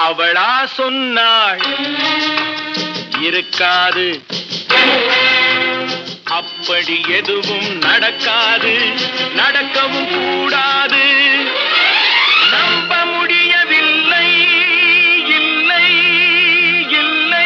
அவளா சொன்னாள் இருக்காது அப்படி எதுவும் நடக்காது நடக்கவும் கூடாது நம்ப முடியவில்லை இல்லை இல்லை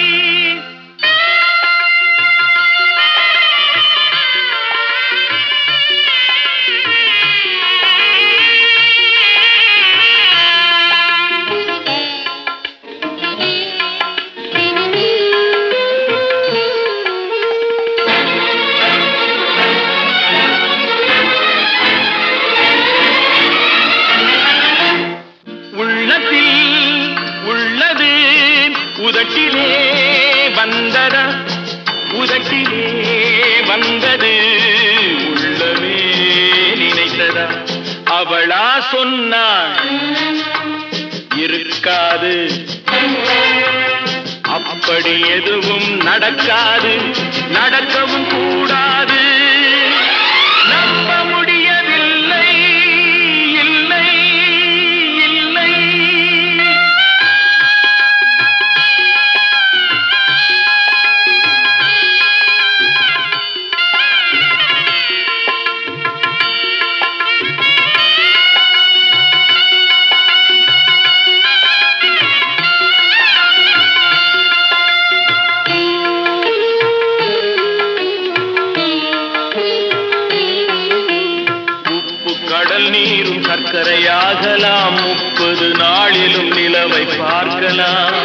உள்ளத்தில் உள்ளது உதட்டிலே வந்ததா உதட்டிலே வந்தது உள்ளமே நினைத்ததா அவளா சொன்னாள் இருக்காது அப்படி எதுவும் நடக்காது நடக்கவும் கூடாது நம்ப முடியவில்லை இல்லை இல்லை உப்பு கடல் நீரும் சர்க்கரையாகலாம் முப்பது நாளிலும் நிலவை பார்க்கலாம்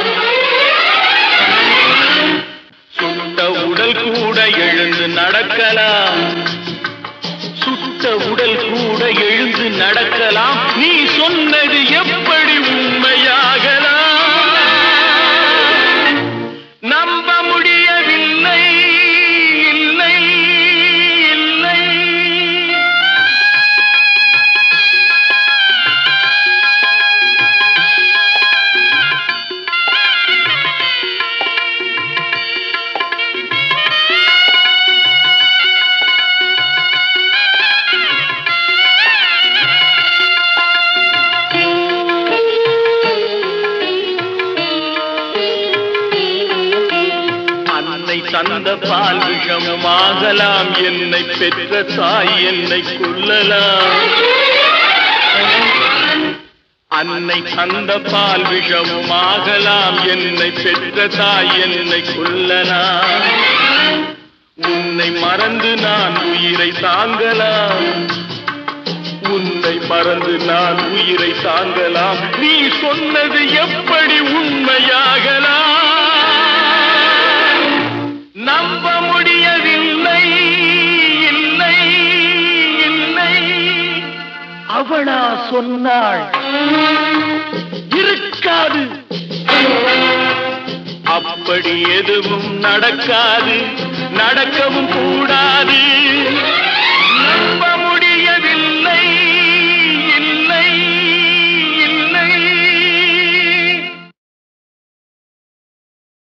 சுட்ட உடல் கூட எழுந்து நடக்கலாம் சுட்ட உடல் கூட எழுந்து நடக்கலாம் நீ சொன்னது எப்படி உண்மையாகலாம் நம்ப முடியவில்லை இல்லை இல்லை அன்னை தந்த பால் விஷமாகலாம் என்னை பெற்ற தாய் என்னை கொல்லலாம் அன்னை தந்த பால் விஷமாகலாம் என்னை பெற்ற தாய் என்னை கொல்லலாம் உன்னை மறந்து நான் உயிரை தாங்கலாம் உன்னை மறந்து நான் உயிரை தாங்கலாம் நீ சொன்னது எப்படி உண்மையாகலாம் நம்ப முடியவில்லை இல்லை இல்லை அவளா சொன்னாள் இருக்காது அப்படி எதுவும் நடக்காது நடக்கவும் கூடாது